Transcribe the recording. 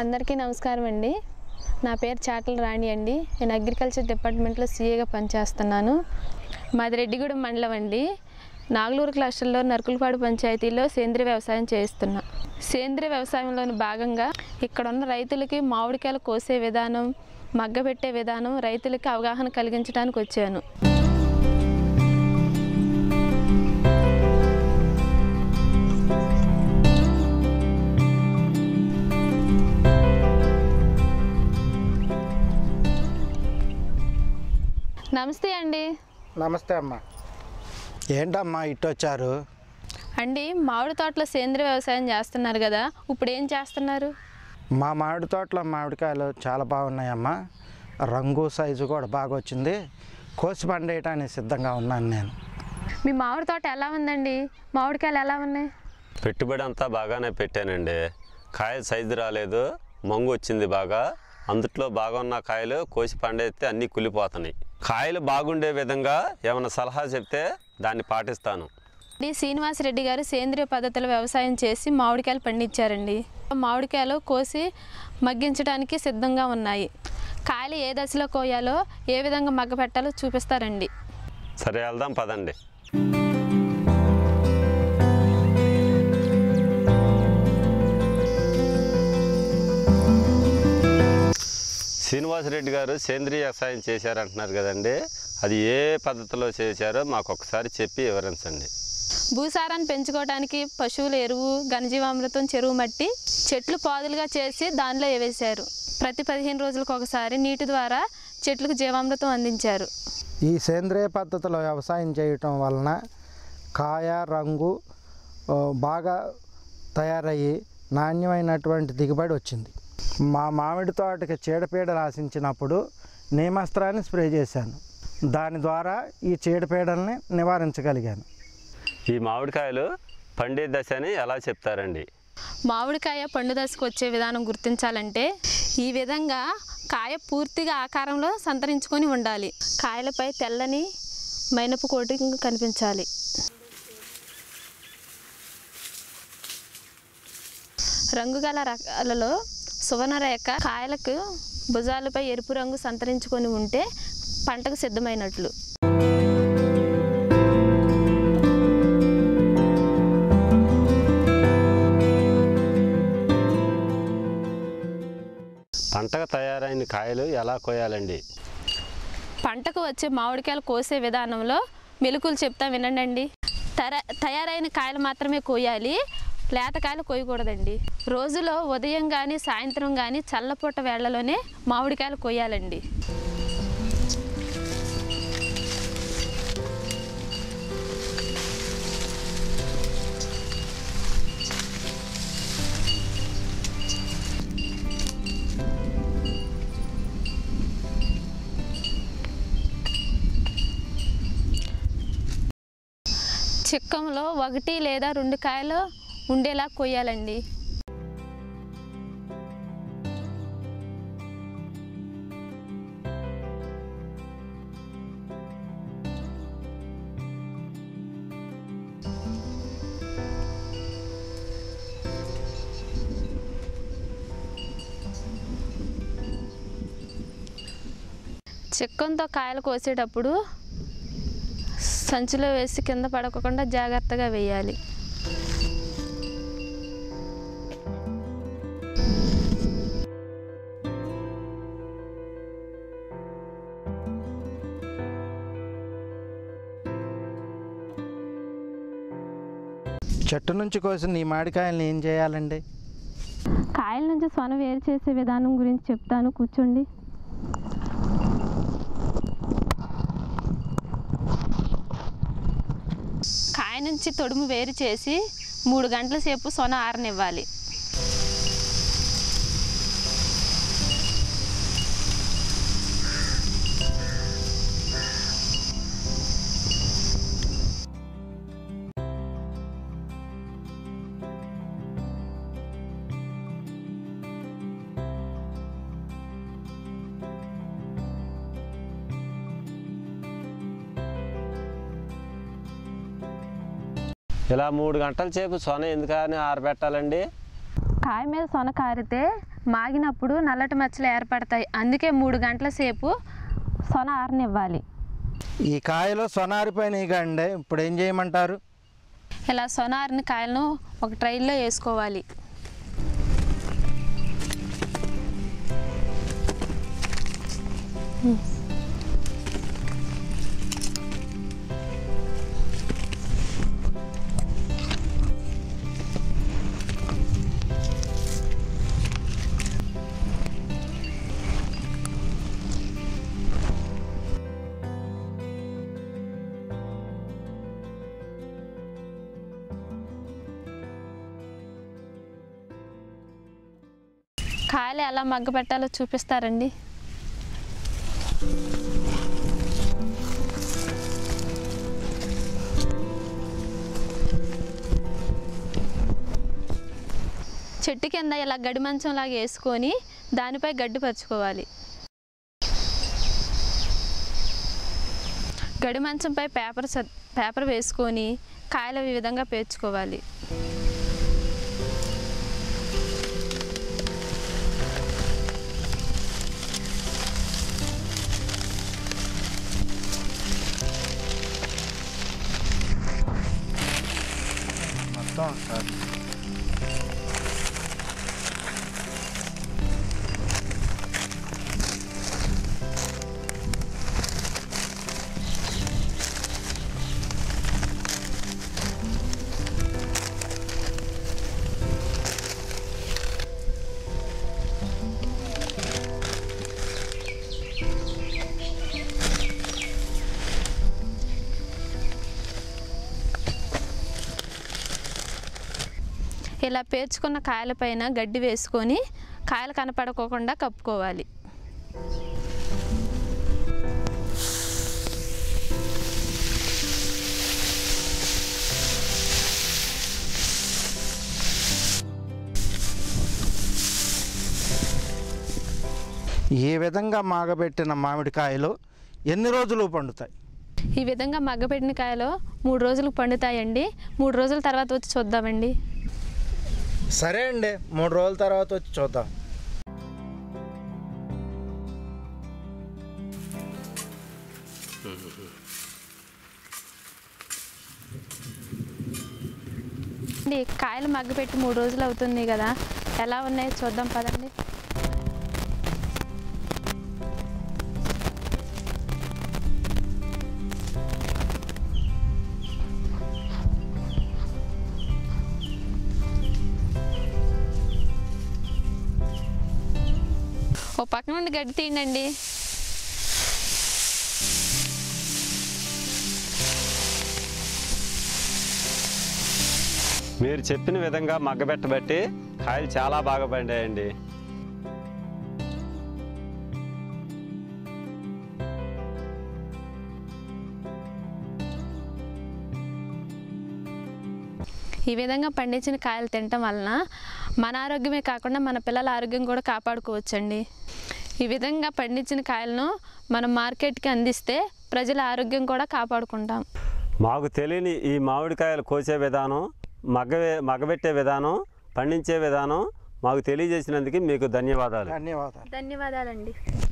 అందరికీ నమస్కారం అండి నా పేరు చాటల రాణి అండి నేను అగ్రికల్చర్ డిపార్ట్మెంట్లో సీఏగా పనిచేస్తున్నాను మాది రెడ్డిగూడెం మండలం అండి నాగలూరు క్లస్టర్లో నరుకులపాడు పంచాయతీలో సేంద్రియ వ్యవసాయం చేస్తున్నా సేంద్రియ వ్యవసాయంలోని భాగంగా ఇక్కడ ఉన్న రైతులకి మామిడికాయలు కోసే విధానం మగ్గబెట్టే విధానం రైతులకి అవగాహన కలిగించడానికి వచ్చాను నమస్తే అండి నమస్తే అమ్మ ఏంటమ్మా ఇటు వచ్చారు అండి మామిడి తోటలో సేంద్రియ వ్యవసాయం చేస్తున్నారు కదా ఇప్పుడు ఏం చేస్తున్నారు మా మామిడి తోటలో మామిడికాయలు చాలా బాగున్నాయమ్మా రంగు సైజు కూడా బాగా వచ్చింది కోసి పండేయటానికి సిద్ధంగా ఉన్నాను నేను మీ మామిడి తోట ఎలా ఉందండి మామిడికాయలు ఎలా ఉన్నాయి పెట్టుబడి అంతా బాగానే పెట్టానండి కాయ సైజు రాలేదు మంగు వచ్చింది బాగా అందుట్లో బాగా ఉన్న కాయలు కోసి పండేస్తే అన్నీ కులిపోతున్నాయి కాయలు బాగుండే విధంగా ఏమైనా సలహా చెప్తే దాన్ని పాటిస్తాను డి శ్రీనివాసరెడ్డి గారు సేంద్రియ పద్ధతిలో వ్యవసాయం చేసి మామిడికాయలు పండించారండి మామిడికాయలు కోసి మగ్గించడానికి సిద్ధంగా ఉన్నాయి కాయలు ఏ దశలో కోయాలో ఏ విధంగా మగ్గ పెట్టాలో చూపిస్తారండి సరే వెళ్దాం పదండి శ్రీనివాసరెడ్డి గారు సేంద్రియ వ్యవసాయం చేశారంటున్నారు కదండి అది ఏ పద్ధతిలో చేశారో మాకు ఒకసారి చెప్పి వివరించండి భూసారాన్ని పెంచుకోవడానికి పశువుల ఎరువు ఘనజీవామృతం చెరువు మట్టి చెట్లు పాదులుగా చేసి దానిలో వేశారు ప్రతి పదిహేను రోజులకు ఒకసారి నీటి ద్వారా చెట్లకు జీవామృతం అందించారు ఈ సేంద్రియ పద్ధతిలో వ్యవసాయం చేయటం వలన కాయ రంగు ఆ, బాగా తయారయ్యి నాణ్యమైనటువంటి దిగుబడి వచ్చింది మా మామిడి తోటకి చీడపీడలు ఆశించినప్పుడు నీమస్త్రాన్ని స్ప్రే చేశాను దాని ద్వారా ఈ చీడపీడల్ని నివారించగలిగాను ఈ మామిడికాయలు పండే దశని ఎలా చెప్తారండి మామిడికాయ పండు దశకు వచ్చే విధానం గుర్తించాలంటే ఈ విధంగా కాయ పూర్తిగా ఆకారంలో సంతరించుకొని ఉండాలి కాయలపై తెల్లని మైనపు కోటింగ్ కనిపించాలి రంగుగల రకాలలో సువర్ణరేఖ కాయలకు భుజాలపై ఎరుపు రంగు సంతరించుకొని ఉంటే పంటకు సిద్ధమైనట్లు పంటగా తయారైన కాయలు ఎలా కోయాలండి పంటకు వచ్చే మామిడికాయలు కోసే విధానంలో మెలకులు చెప్తా వినండి తర తయారైన కాయలు మాత్రమే కోయాలి లేత కాయలు కోయకూడదండి రోజులో ఉదయం కానీ సాయంత్రం కానీ చల్లపూట వేళ్లలోనే మామిడికాయలు కోయాలండి చిక్కంలో ఒకటి లేదా రెండు కాయలు ఉండేలా కొయ్యాలండి చిక్కంతో కాయలు కోసేటప్పుడు సంచిలో వేసి కింద పడకుండా జాగ్రత్తగా వేయాలి చెట్టు నుంచి కోసిన ఈ మామిడికాయలను ఏం చేయాలండి కాయల నుంచి స్వన వేరు చేసే విధానం గురించి చెప్తాను కూర్చోండి కాయ నుంచి తొడుము వేరు చేసి మూడు గంటల సేపు సొన ఆరనివ్వాలి ఇలా మూడు గంటల సేపు సొన ఎందుకని ఆరబెట్టాలండి కాయ మీద సొన కారితే మాగినప్పుడు నల్లటి మచ్చలు ఏర్పడతాయి అందుకే మూడు గంటల సేపు సొన ఆరనివ్వాలి ఈ కాయలో సొనారిపోయినాయి కండి ఇప్పుడు ఏం చేయమంటారు ఇలా సొన ఆరిన కాయలను ఒక ట్రైల్లో వేసుకోవాలి కాయలు ఎలా మగ్గ పెట్టాలో చూపిస్తారండి చెట్టు కింద ఇలా గడి మంచంలాగా వేసుకొని దానిపై గడ్డి పరుచుకోవాలి గడి మంచంపై పేపర్ సద్- పేపర్ వేసుకొని కాయలు ఈ విధంగా పేర్చుకోవాలి మొత్తం ఇలా పేర్చుకున్న కాయలపైన గడ్డి వేసుకొని కాయలు కనపడకోకుండా కప్పుకోవాలి ఈ విధంగా మాగబెట్టిన మామిడికాయలు ఎన్ని రోజులు పండుతాయి ఈ విధంగా మగ్గపెట్టిన కాయలు మూడు రోజులు పండుతాయండి మూడు రోజుల తర్వాత వచ్చి చూద్దామండి సరే అండి మూడు రోజుల తర్వాత వచ్చి చూద్దాం అండి కాయలు మగ్గపెట్టి మూడు రోజులు అవుతుంది కదా ఎలా ఉన్నాయో చూద్దాం పదండి ఓ పక్క నుండి గడ్డి తీయండి మీరు చెప్పిన విధంగా మగ్గబెట్టబట్టి కాయలు చాలా బాగా పండాయండి ఈ విధంగా పండించిన కాయలు తినటం వలన మన ఆరోగ్యమే కాకుండా మన పిల్లల ఆరోగ్యం కూడా కాపాడుకోవచ్చండి ఈ విధంగా పండించిన కాయలను మనం మార్కెట్కి అందిస్తే ప్రజల ఆరోగ్యం కూడా కాపాడుకుంటాం మాకు తెలియని ఈ మామిడికాయలు కోసే విధానం మగ్గవే మగ్గబెట్టే విధానం పండించే విధానం మాకు తెలియజేసినందుకు మీకు ధన్యవాదాలు ధన్యవాదాలు ధన్యవాదాలండి